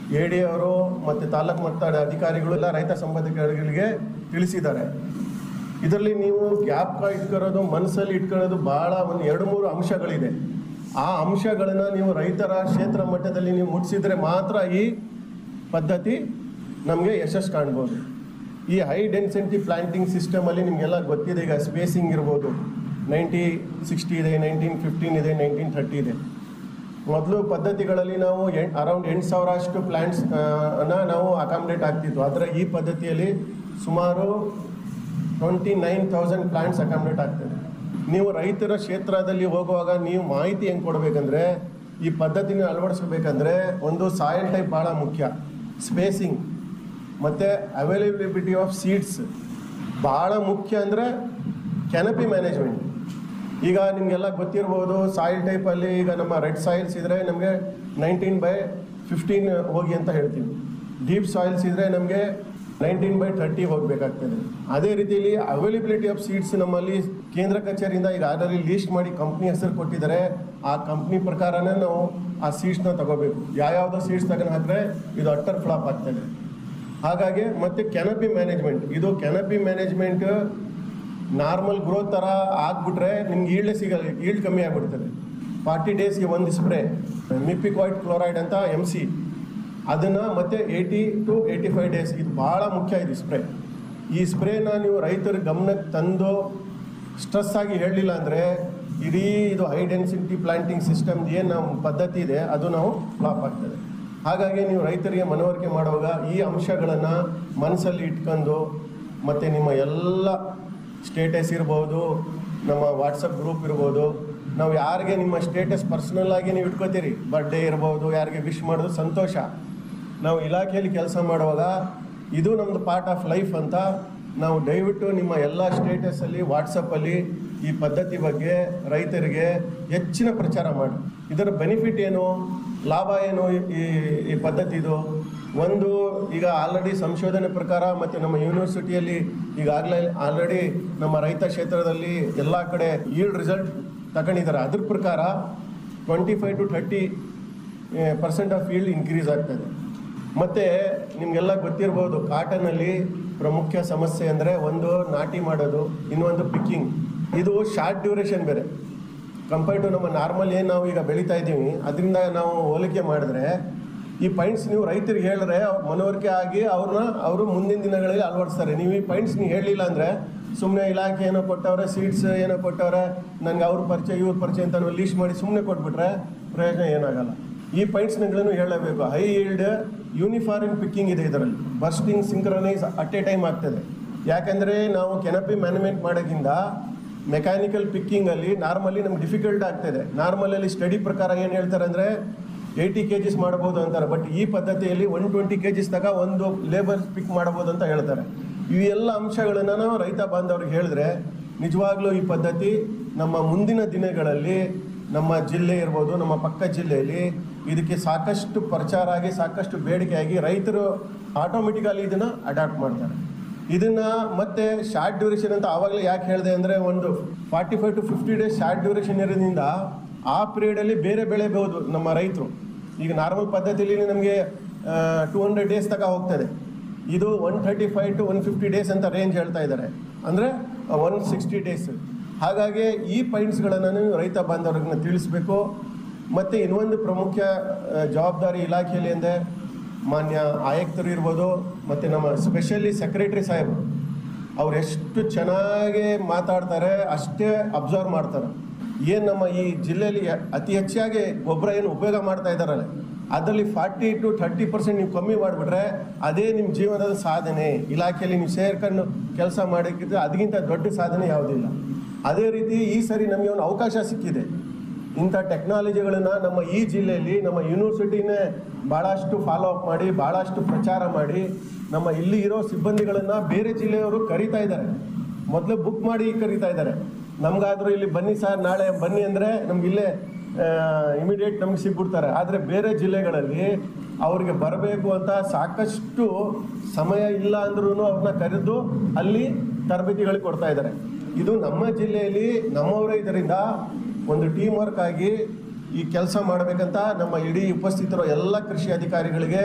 A D ಅವರು ಮತ್ತು ತಾಲೂಕು ಮಟ್ಟದ ಅಧಿಕಾರಿಗಳು ಎಲ್ಲ ರೈತ ಸಂಬಂಧಿಕರಿಗೆ ತಿಳಿಸಿದ್ದಾರೆ ಇದರಲ್ಲಿ ನೀವು ಗ್ಯಾಪ್ ಇಟ್ಕೊಳ್ಳೋದು ಮನಸ್ಸಲ್ಲಿ ಇಟ್ಕೊಳ್ಳೋದು ಭಾಳ ಒಂದು ಎರಡು ಮೂರು ಅಂಶಗಳಿದೆ ಆ ಅಂಶಗಳನ್ನು ನೀವು ರೈತರ ಕ್ಷೇತ್ರ ಮಟ್ಟದಲ್ಲಿ ನೀವು ಮುಟ್ಟಿಸಿದ್ರೆ ಮಾತ್ರ ಈ ಪದ್ಧತಿ ನಮಗೆ ಯಶಸ್ಸು ಕಾಣ್ಬೋದು ಈ ಹೈ ಡೆನ್ಸಿಟಿ ಪ್ಲಾಂಟಿಂಗ್ ಸಿಸ್ಟಮಲ್ಲಿ ನಿಮಗೆಲ್ಲ ಗೊತ್ತಿದೆ ಈಗ ಸ್ಪೇಸಿಂಗ್ ಇರ್ಬೋದು ನೈಂಟಿ ಸಿಕ್ಸ್ಟಿ ಇದೆ ನೈನ್ಟೀನ್ ಫಿಫ್ಟೀನ್ ಇದೆ ನೈನ್ಟೀನ್ ಥರ್ಟಿ ಇದೆ ಮೊದಲು ಪದ್ಧತಿಗಳಲ್ಲಿ ನಾವು ಎಂ ಅರೌಂಡ್ ಎಂಟು ಸಾವಿರ ಅಷ್ಟು ಪ್ಲ್ಯಾಂಟ್ಸ್ ಅನ್ನ ನಾವು ಅಕಾಮಿಡೇಟ್ ಆಗ್ತಿದ್ವು ಆದರೆ ಈ ಪದ್ಧತಿಯಲ್ಲಿ ಸುಮಾರು twenty nine thousand plants accommodate ಆಗ್ತದೆ ನೀವು ರೈತರ ಕ್ಷೇತ್ರದಲ್ಲಿ ಹೋಗುವಾಗ ನೀವು ಮಾಹಿತಿ ಹೆಂಗೆ ಕೊಡಬೇಕಂದ್ರೆ ಈ ಪದ್ಧತಿನ ಅಳವಡಿಸ್ಬೇಕಂದ್ರೆ ಒಂದು ಸಾಯಿಲ್ ಟೈಪ್ ಭಾಳ ಮುಖ್ಯ ಸ್ಪೇಸಿಂಗ್ ಮತ್ತು ಅವೈಲಬಿಲಿಟಿ ಆಫ್ ಸೀಡ್ಸ್ ಭಾಳ ಮುಖ್ಯ ಅಂದರೆ ಕ್ಯಾನಪಿ ಮ್ಯಾನೇಜ್ಮೆಂಟ್ ಈಗ ನಿಮಗೆಲ್ಲ ಗೊತ್ತಿರ್ಬೋದು ಸಾಯಿಲ್ ಟೈಪಲ್ಲಿ ಈಗ ನಮ್ಮ ರೆಡ್ ಸಾಯಿಲ್ಸ್ ಇದ್ದರೆ ನಮಗೆ ನೈನ್ಟೀನ್ ಬೈ ಫಿಫ್ಟೀನ್ ಹೋಗಿ ಅಂತ ಹೇಳ್ತೀವಿ ಡೀಪ್ ಸಾಯಿಲ್ಸ್ ಇದ್ದರೆ ನಮಗೆ ನೈನ್ಟೀನ್ ಬೈ ಥರ್ಟಿ ಹೋಗಬೇಕಾಗ್ತದೆ ಅದೇ ರೀತಿಯಲ್ಲಿ ಅವೈಲಬಿಲಿಟಿ ಆಫ್ ಸೀಡ್ಸ್ ನಮ್ಮಲ್ಲಿ ಕೇಂದ್ರ ಕಚೇರಿಯಿಂದ ಈಗ ಆಲ್ರೆಡಿ ಲೀಸ್ಟ್ ಮಾಡಿ ಕಂಪ್ನಿ ಹೆಸರು ಕೊಟ್ಟಿದ್ದಾರೆ ಆ ಕಂಪ್ನಿ ಪ್ರಕಾರನೇ ನಾವು ಆ ಸೀಡ್ಸ್ನ ತಗೋಬೇಕು ಯಾವ್ಯಾವುದೋ ಸೀಡ್ಸ್ ತಗೊಂಡು ಹಾಕಿದ್ರೆ ಇದು ಅಟ್ಟರ್ ಫ್ಲಾಪ್ ಆಗ್ತದೆ ಹಾಗಾಗಿ ಮತ್ತೆ ಕೆನಪಿ ಮ್ಯಾನೇಜ್ಮೆಂಟ್ ಇದು ಕೆನಪಿ ಮ್ಯಾನೇಜ್ಮೆಂಟ್ ನಾರ್ಮಲ್ ಗ್ರೋತ್ ಥರ ಆಗ್ಬಿಟ್ರೆ ನಿಮ್ಗೆ ಈಲ್ಡ್ ಸಿಗಲ್ಲ ಈಲ್ಡ್ ಕಮ್ಮಿ ಆಗಿಬಿಡ್ತದೆ ಫಾರ್ಟಿ ಡೇಸ್ಗೆ ಒಂದು ಸ್ಪ್ರೇ ಮಿಪಿಕ್ವಾಯ್ಡ್ ಕ್ಲೋರೈಡ್ ಅಂತ ಎಮ್ ಸಿ ಅದನ್ನು ಮತ್ತೆ eighty to eighty five days ಇದು ಭಾಳ ಮುಖ್ಯ ಇದು ಸ್ಪ್ರೇ ಈ ಸ್ಪ್ರೇನ ನೀವು ರೈತರ ಗಮನಕ್ಕೆ ತಂದು ಸ್ಟ್ರೆಸ್ ಆಗಿ ಹೇಳಲಿಲ್ಲ ಅಂದರೆ ಇಡೀ ಇದು ಹೈ ಡೆನ್ಸಿಟಿ ಪ್ಲಾಂಟಿಂಗ್ ಸಿಸ್ಟಮ್ ಏನು ನಮ್ಮ ಪದ್ಧತಿ ಇದೆ ಅದು ನಾವು ಫ್ಲಾಪ್ ಆಗ್ತದೆ ಹಾಗಾಗಿ ನೀವು ರೈತರಿಗೆ ಮನವರಿಕೆ ಮಾಡುವಾಗ ಈ ಅಂಶಗಳನ್ನು ಮನಸ್ಸಲ್ಲಿ ಇಟ್ಕೊಂಡು ಮತ್ತು ನಿಮ್ಮ ಎಲ್ಲ ಸ್ಟೇಟಸ್ ಇರ್ಬೋದು ನಮ್ಮ ವಾಟ್ಸಪ್ ಗ್ರೂಪ್ ಇರ್ಬೋದು ನಾವು ಯಾರಿಗೆ ನಿಮ್ಮ ಸ್ಟೇಟಸ್ ಪರ್ಸ್ನಲ್ ಆಗಿ ನೀವು ಇಟ್ಕೋತೀರಿ ಬರ್ಡೇ ಇರ್ಬೋದು ಯಾರಿಗೆ ವಿಶ್ ಮಾಡೋದು ಸಂತೋಷ ನಾವು ಇಲಾಖೆಯಲ್ಲಿ ಕೆಲಸ ಮಾಡುವಾಗ ಇದು ನಮ್ಮದು ಪಾರ್ಟ್ ಆಫ್ ಲೈಫ್ ಅಂತ ನಾವು ದಯವಿಟ್ಟು ನಿಮ್ಮ ಎಲ್ಲ ಸ್ಟೇಟಸಲ್ಲಿ ವಾಟ್ಸಪ್ಪಲ್ಲಿ ಈ ಪದ್ಧತಿ ಬಗ್ಗೆ ರೈತರಿಗೆ ಹೆಚ್ಚಿನ ಪ್ರಚಾರ ಮಾಡಿ ಇದರ ಬೆನಿಫಿಟ್ ಏನು ಲಾಭ ಏನು ಈ ಈ ಪದ್ಧತಿದು ಒಂದು ಈಗ ಆಲ್ರೆಡಿ ಸಂಶೋಧನೆ ಪ್ರಕಾರ ಮತ್ತು ನಮ್ಮ ಯೂನಿವರ್ಸಿಟಿಯಲ್ಲಿ ಈಗಾಗಲೇ ಆಲ್ರೆಡಿ ನಮ್ಮ ರೈತ ಕ್ಷೇತ್ರದಲ್ಲಿ ಎಲ್ಲ ಕಡೆ ಈಲ್ಡ್ ರಿಸಲ್ಟ್ ತಗೊಂಡಿದ್ದಾರೆ ಅದ್ರ ಪ್ರಕಾರ twenty five to thirty percent of yield increase ಆಗ್ತದೆ ಮತ್ತು ನಿಮಗೆಲ್ಲ ಗೊತ್ತಿರ್ಬೋದು ಕಾಟನಲ್ಲಿ ಪ್ರಮುಖ ಸಮಸ್ಯೆ ಅಂದರೆ ಒಂದು ನಾಟಿ ಮಾಡೋದು ಇನ್ನೊಂದು ಪಿಕ್ಕಿಂಗ್ ಇದು ಶಾರ್ಟ್ ಡ್ಯೂರೇಷನ್ ಬೇರೆ ಕಂಪೇರ್ ಟು ನಮ್ಮ ನಾರ್ಮಲ್ ಏನು ನಾವು ಈಗ ಬೆಳೀತಾ ಇದ್ದೀವಿ ಅದರಿಂದ ನಾವು ಹೋಲಿಕೆ ಮಾಡಿದ್ರೆ ಈ ಪಾಯಿಂಟ್ಸ್ ನೀವು ರೈತರಿಗೆ ಹೇಳಿದ್ರೆ ಅವ್ರ ಮನವರಿಕೆ ಆಗಿ ಅವ್ರನ್ನ ಅವರು ಮುಂದಿನ ದಿನಗಳಲ್ಲಿ ಅಳವಡಿಸ್ತಾರೆ ನೀವು ಈ ಪಾಯಿಂಟ್ಸ್ ನೀವು ಹೇಳಲಿಲ್ಲ ಅಂದರೆ ಸುಮ್ಮನೆ ಇಲಾಖೆ ಏನೋ ಕೊಟ್ಟವ್ರೆ ಸೀಟ್ಸ್ ಏನೋ ಕೊಟ್ಟವ್ರೆ ನನಗೆ ಅವ್ರ ಪರಿಚಯ ಇವ್ರ ಪರಿಚಯ ಅಂತ ಲೀಸ್ಟ್ ಮಾಡಿ ಸುಮ್ಮನೆ ಕೊಟ್ಬಿಟ್ರೆ ಪ್ರಯೋಜನ ಏನಾಗಲ್ಲ ಈ ಪಾಯಿಂಟ್ಸ್ಗಳನ್ನು ಹೇಳಬೇಕು ಹೈ ಈಲ್ಡ್ ಯೂನಿಫಾರ್ಮ್ ಪಿಕ್ಕಿಂಗ್ ಇದೆ ಇದರಲ್ಲಿ bursting synchronise at a time ಆಗ್ತದೆ ಯಾಕಂದರೆ ನಾವು ಕೆನಪಿ ಮ್ಯಾನೇಜ್ಮೆಂಟ್ ಮಾಡೋಕ್ಕಿಂತ ಮೆಕ್ಯಾನಿಕಲ್ ಪಿಕ್ಕಿಂಗಲ್ಲಿ ನಾರ್ಮಲಿ ನಮ್ಗೆ ಡಿಫಿಕಲ್ಟ್ ಆಗ್ತದೆ ನಾರ್ಮಲಲ್ಲಿ ಸ್ಟಡಿ ಪ್ರಕಾರ ಏನು ಹೇಳ್ತಾರೆ ಅಂದರೆ ಏಯ್ಟಿ ಕೆ ಜಿಸ್ ಮಾಡ್ಬೋದು ಅಂತಾರೆ ಬಟ್ ಈ ಪದ್ಧತಿಯಲ್ಲಿ ಒನ್ ಟ್ವೆಂಟಿ ಕೆ ಜಿಸ್ ತಗ ಒಂದು ಲೇಬರ್ ಪಿಕ್ ಮಾಡ್ಬೋದು ಅಂತ ಹೇಳ್ತಾರೆ ಇವೆಲ್ಲ ಅಂಶಗಳನ್ನು ನಾವು ರೈತ ಬಾಂಧವ್ರಿಗೆ ಹೇಳಿದ್ರೆ ನಿಜವಾಗ್ಲೂ ಈ ಪದ್ಧತಿ ನಮ್ಮ ಮುಂದಿನ ದಿನಗಳಲ್ಲಿ ನಮ್ಮ ಜಿಲ್ಲೆ ಇರ್ಬೋದು ನಮ್ಮ ಪಕ್ಕ ಜಿಲ್ಲೆಯಲ್ಲಿ ಇದಕ್ಕೆ ಸಾಕಷ್ಟು ಪ್ರಚಾರ ಆಗಿ ಸಾಕಷ್ಟು ಬೇಡಿಕೆ ಆಗಿ ರೈತರು ಆಟೋಮೆಟಿಕಲಿ ಇದನ್ನು ಅಡಾಪ್ಟ್ ಮಾಡ್ತಾರೆ ಇದನ್ನ ಮತ್ತೆ ಶಾರ್ಟ್ ಡ್ಯೂರೇಷನ್ ಅಂತ ಆವಾಗಲೇ ಯಾಕೆ ಹೇಳಿದೆ ಅಂದರೆ ಒಂದು forty five to fifty days short duration ಇರೋದ್ರಿಂದ ಆ ಪೀರಿಯಡಲ್ಲಿ ಬೇರೆ ಬೆಳೆ ಬೆಳೆಬೋದು ನಮ್ಮ ರೈತರು ಈಗ ನಾರ್ಮಲ್ ಪದ್ಧತಿಯಲ್ಲಿ ನಮಗೆ ಟೂ ಹಂಡ್ರೆಡ್ ಡೇಸ್ ತನಕ ಹೋಗ್ತದೆ ಇದು one thirty five to one fifty days ಅಂತ ರೇಂಜ್ ಹೇಳ್ತಾ ಇದ್ದಾರೆ ಅಂದರೆ ಒನ್ ಸಿಕ್ಸ್ಟಿ ಡೇಸ್ ಹಾಗಾಗಿ ಈ ಪಾಯಿಂಟ್ಸ್ಗಳನ್ನು ನೀವು ರೈತ ಬಾಂಧವರಿಗೆ ತಿಳಿಸ್ಬೇಕು ಮತ್ತು ಇನ್ನೊಂದು ಪ್ರಮುಖ ಆ, ಜವಾಬ್ದಾರಿ ಇಲಾಖೆಯಲ್ಲಿ ಅಂದರೆ ಮಾನ್ಯ ಆಯುಕ್ತರು ಇರ್ಬೋದು ಮತ್ತು ನಮ್ಮ ಸ್ಪೆಷಲಿ ಸೆಕ್ರೆಟರಿ ಸಾಹೇಬರು ಅವ್ರು ಎಷ್ಟು ಚೆನ್ನಾಗಿ ಮಾತಾಡ್ತಾರೆ ಅಷ್ಟೇ ಅಬ್ಸರ್ವ್ ಮಾಡ್ತಾರೆ ಏನು ನಮ್ಮ ಈ ಜಿಲ್ಲೆಯಲ್ಲಿ ಅತಿ ಹೆಚ್ಚಾಗಿ ಗೊಬ್ಬರ ಏನು ಉಪಯೋಗ ಮಾಡ್ತಾ ಇದ್ದಾರಲ್ಲ ಅದರಲ್ಲಿ ಫಾರ್ಟಿ ಟು ಥರ್ಟಿ ಪರ್ಸೆಂಟ್ ನೀವು ಕಮ್ಮಿ ಮಾಡಿಬಿಟ್ರೆ ಅದೇ ನಿಮ್ಮ ಜೀವನದ ಸಾಧನೆ ಇಲಾಖೆಯಲ್ಲಿ ನೀವು ಸೇರ್ಕೊಂಡು ಕೆಲಸ ಮಾಡೋಕ್ಕಿದ್ರೆ ಅದಕ್ಕಿಂತ ದೊಡ್ಡ ಸಾಧನೆ ಯಾವುದಿಲ್ಲ ಅದೇ ರೀತಿ ಈ ಸರಿ ನಮಗೆ ಒಂದು ಅವಕಾಶ ಸಿಕ್ಕಿದೆ ಇಂಥ ಟೆಕ್ನಾಲಜಿಗಳನ್ನು ನಮ್ಮ ಈ ಜಿಲ್ಲೆಯಲ್ಲಿ ನಮ್ಮ ಯೂನಿವರ್ಸಿಟಿನೇ ಭಾಳಷ್ಟು ಫಾಲೋ ಅಪ್ ಮಾಡಿ ಭಾಳಷ್ಟು ಪ್ರಚಾರ ಮಾಡಿ ನಮ್ಮ ಇಲ್ಲಿ ಇರೋ ಸಿಬ್ಬಂದಿಗಳನ್ನು ಬೇರೆ ಜಿಲ್ಲೆಯವರು ಕರೀತಾ ಇದ್ದಾರೆ ಮೊದಲು ಬುಕ್ ಮಾಡಿ ಕರೀತಾ ಇದ್ದಾರೆ ನಮಗಾದರೂ ಇಲ್ಲಿ ಬನ್ನಿ ಸರ್ ನಾಳೆ ಬನ್ನಿ ಅಂದರೆ ನಮ್ಗೆ ಇಲ್ಲೇ ಇಮಿಡಿಯೇಟ್ ನಮ್ಗೆ ಸಿಗ್ಬಿಡ್ತಾರೆ ಆದರೆ ಬೇರೆ ಜಿಲ್ಲೆಗಳಲ್ಲಿ ಅವ್ರಿಗೆ ಬರಬೇಕು ಅಂತ ಸಾಕಷ್ಟು ಸಮಯ ಇಲ್ಲ ಅಂದ್ರೂ ಅವ್ರನ್ನ ಕರೆದು ಅಲ್ಲಿ ತರಬೇತಿಗಳಿಗೆ ಕೊಡ್ತಾ ಇದ್ದಾರೆ ಇದು ನಮ್ಮ ಜಿಲ್ಲೆಯಲ್ಲಿ ನಮ್ಮವರೇ ಇದರಿಂದ ಒಂದು ಟೀಮ್ ವರ್ಕ್ ಆಗಿ ಈ ಕೆಲಸ ಮಾಡಬೇಕಂತ ನಮ್ಮ ಇಡೀ ಉಪಸ್ಥಿತರು ಎಲ್ಲ ಕೃಷಿ ಅಧಿಕಾರಿಗಳಿಗೆ